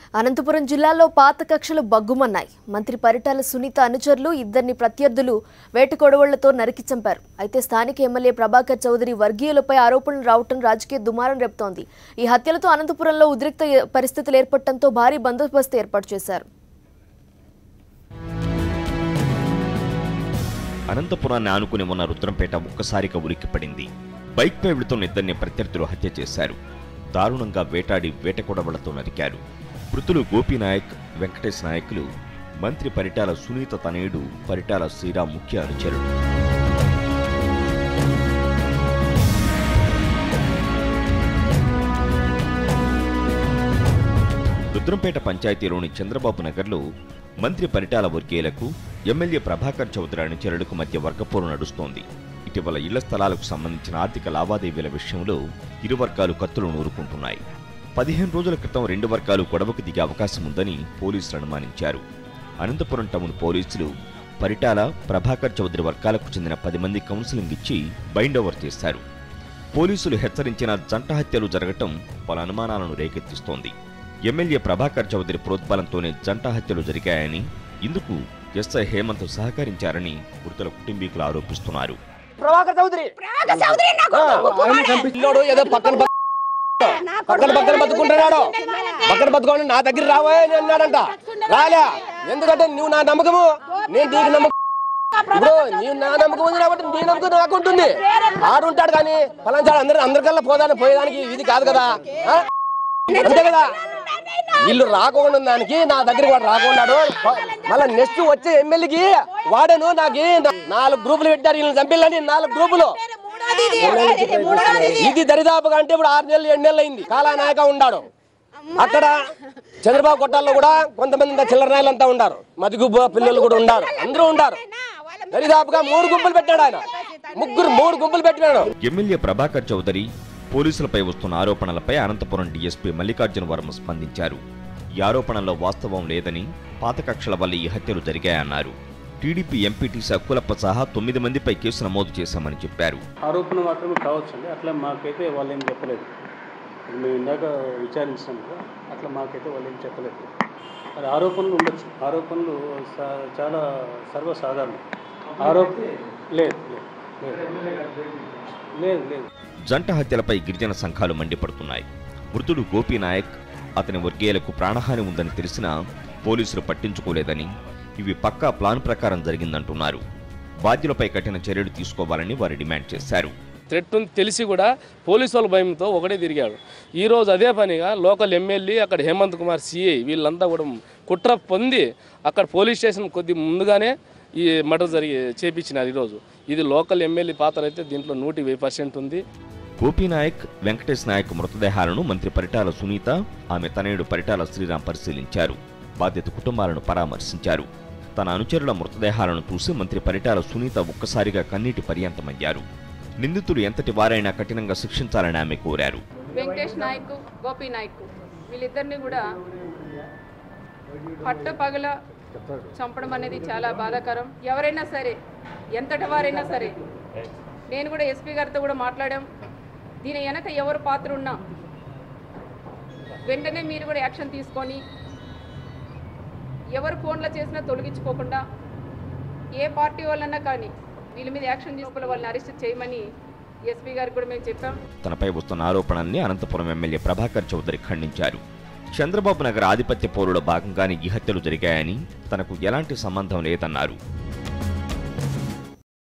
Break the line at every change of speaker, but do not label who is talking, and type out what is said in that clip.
అనంతపురం జిల్లాలో పాత కక్షలు బగ్గుమన్నాయి మంత్రి పరిటాల సునీత అనుచరులు ఇద్దరిని ప్రత్యర్థులు వేటకొడవళ్లతో నరికి చంపారు అయితే స్థానిక ఎమ్మెల్యే ప్రభాకర్ చౌదరి వర్గీయులపై ఆరోపణలు రావటం రాజకీయ దుమారం రేపుతోంది ఈ హత్యలతో అనంతపురంలో ఉద్రిక్త పరిస్థితులు ఏర్పడటంతో భారీ బందోబస్తు ఏర్పాటు చేశారు
అనంతపురాన్ని ఆనుకుని ఉన్న రుద్రంపేట ఒక్కసారిగా ఉలిక్కిపడింది బైక్పై వెళుతున్న ఇద్దరిని ప్రత్యర్థులు హత్య చేశారు దారుణంగా వేటాడి వేటకొడవలతో నరికారు మృతులు గోపీనాయక్ వెంకటేష్ నాయకులు మంత్రి పరిటాల సునీత తనయుడు పరిటాల శ్రీరామ్ ముఖ్య అనుచరుడు రుద్రంపేట పంచాయతీలోని చంద్రబాబు నగర్లో మంత్రి పరిటాల వర్గీయులకు ఎమ్మెల్యే ప్రభాకర్ చౌదరి అనుచరులకు మధ్య వర్గపోరు నడుస్తోంది ఇటీవల ఇళ్ల స్థలాలకు సంబంధించిన ఆర్థిక లావాదేవీల విషయంలో ఇరు వర్గాలు కత్తులు నూరుకుంటున్నాయి పదిహేను రోజుల క్రితం రెండు వర్గాలు గొడవకు దిగే అవకాశం ఉందని పోలీసులు అనుమానించారు అనంతపురం టౌన్ పోలీసులు పరిటాల ప్రభాకర్ చౌదరి వర్గాలకు చెందిన పది మంది కౌన్సిలింగ్ ఇచ్చి బైండ్ ఓవర్ చేశారు పోలీసులు హెచ్చరించిన జంట హత్యలు జరగటం పలు అనుమానాలను రేకెత్తిస్తోంది ఎమ్మెల్యే ప్రభాకర్ చౌదరి ప్రోద్బలంతోనే జంట హత్యలు జరిగాయని ఇందుకు ఎస్ఐ హేమంత్ సహకరించారని మృతుల కుటుంబీకులు ఆరోపిస్తున్నారు
ప్రభాకర్ చౌదరి
ప్రభాకర్ చౌదరి నాకు
ఆ, ఆయన చంపిస్తున్నాడు ఏదో పక్కన పక్క- పక్కన పక్కన బతుకుంటున్నాడు పక్కన బతుకోండి నా దగ్గర రావా అని అన్నాడంట రాలే ఎందుకంటే నువ్వు నా నమ్మకము నేను నీకు నమ్మకం ఇప్పుడు నీవు నా నమ్మకం ఉంది కాబట్టి నీ నమ్మకం నాకు ఉంటుంది ఆడుంటాడు కానీ పలాంచాడు అందరు అందరికల్లా పోదాని పోయేదానికి ఇది కాదు కదా ఆ? అంతే కదా వీళ్ళు రాకుండా దానికి నా దగ్గరికి వాడు రాకున్నాడు మళ్ళీ నెక్స్ట్ వచ్చే ఎమ్మెల్యేకి వాడను నాకు నాలుగు గ్రూపులు పెట్టారు వీళ్ళని చంపిల్లని నాలుగు గ్రూపులు
మూడోది ఇది, ఇది మూడోది ఇది.
ఇది దరిదాపుగా అంటే ఇప్పుడు ఆరు నెలలు ఏడు నెలలు అయింది కాలానాయక ఉన్నాడు అక్కడ చంద్రబాబు కొట్టాల్లో కూడా కొంతమంది ఇంకా చిల్లర నాయలంతా ఉన్నారు మదిగుబ్బ పిల్లలు కూడా ఉన్నారు అందరూ ఉన్నారు దరిదాపుగా మూడు గుంపులు పెట్టాడు ఆయన ముగ్గురు మూడు గుంపులు పెట్టినాడు
ఎమ్మెల్యే ప్రభాకర్ చౌదరి పోలీసులపై వస్తున్న ఆరోపణలపై అనంతపురం డీఎస్పీ మల్లికార్జున వర్మ స్పందించారు ఈ ఆరోపణల్లో వాస్తవం లేదని పాత కక్షల వల్ల ఈ హత్యలు జరిగాయన్నారు టీడీపీ ఎంపీటీ సక్కులప్ప సహా తొమ్మిది మందిపై కేసు నమోదు చేశామని చెప్పారు
ఆరోపణ మాత్రమే కావచ్చు అండి అట్లా మాకైతే వాళ్ళు ఏం చెప్పలేదు ఇది మేము ఇందాక విచారించాం కదా అట్లా మాకైతే వాళ్ళు ఏం చెప్పలేదు అది ఆరోపణలు ఉండొచ్చు ఆరోపణలు సా- చాలా సర్వసాధారణం ఆరోప లేదు లేదు లేదు లేదు లేదు
జంట హత్యలపై గిరిజన సంఘాలు మండిపడుతున్నాయి మృతుడు గోపీనాయక్ అతని వర్గీయులకు ప్రాణహాని ఉందని తెలిసినా పోలీసులు పట్టించుకోలేదని ఇవి పక్కా ప్లాన్ ప్రకారం జరిగిందంటున్నారు బాధ్యులపై కఠిన చర్యలు తీసుకోవాలని వారు డిమాండ్ చేశారు
థ్రెట్ ఉంది తెలిసి కూడా పోలీసు వాళ్ళ భయంతో ఒకటే తిరిగాడు ఈ రోజు అదే పనిగా లోకల్ ఎమ్మెల్యే అక్కడ హేమంత్ కుమార్ సిఐ వీళ్ళంతా కూడా కుట్ర పొంది అక్కడ పోలీస్ స్టేషన్ కొద్ది ముందుగానే ఈ మర్డర్ జరిగి చేపించినారు ఈరోజు ఇది లోకల్ ఎమ్మెల్యే పాత్ర అయితే దీంట్లో నూటి వెయ్యి పర్సెంట్ ఉంది
గోపీనాయక్ వెంకటేష్ నాయక్ మృతదేహాలను మంత్రి పరిటాల సునీత ఆమె తనయుడు పరిటాల శ్రీరామ్ పరిశీలించారు బాధిత కుటుంబాలను పరామర్శించారు తన అనుచరుల మృతదేహాలను చూసి మంత్రి పరిటాల సునీత ఒక్కసారిగా కన్నీటి పర్యంతమయ్యారు నిందితులు ఎంతటి వారైనా కఠినంగా శిక్షించాలని ఆమె కోరారు
వెంకటేష్ నాయక్ గోపి నాయక్ వీళ్ళిద్దరిని కూడా పట్టపగల చంపడం అనేది చాలా బాధాకరం ఎవరైనా సరే ఎంతటి వారైనా సరే నేను కూడా ఎస్పీ గారితో కూడా మాట్లాడాం దీని వెనక ఎవరు పాత్ర ఉన్నా వెంటనే మీరు కూడా యాక్షన్ తీసుకొని ఎవరు ఫోన్లో చేసినా తొలగించుకోకుండా ఏ పార్టీ వాళ్ళన్నా కానీ వీళ్ళ మీద యాక్షన్ తీసుకుని వాళ్ళని అరెస్ట్ చేయమని ఎస్పీ గారికి కూడా మేము చెప్పాం
తనపై వస్తున్న ఆరోపణల్ని అనంతపురం ఎమ్మెల్యే ప్రభాకర్ చౌదరి ఖండించారు చంద్రబాబు నగర్ ఆధిపత్య పోరులో భాగంగానే ఈ హత్యలు జరిగాయని తనకు ఎలాంటి సంబంధం లేదన్నారు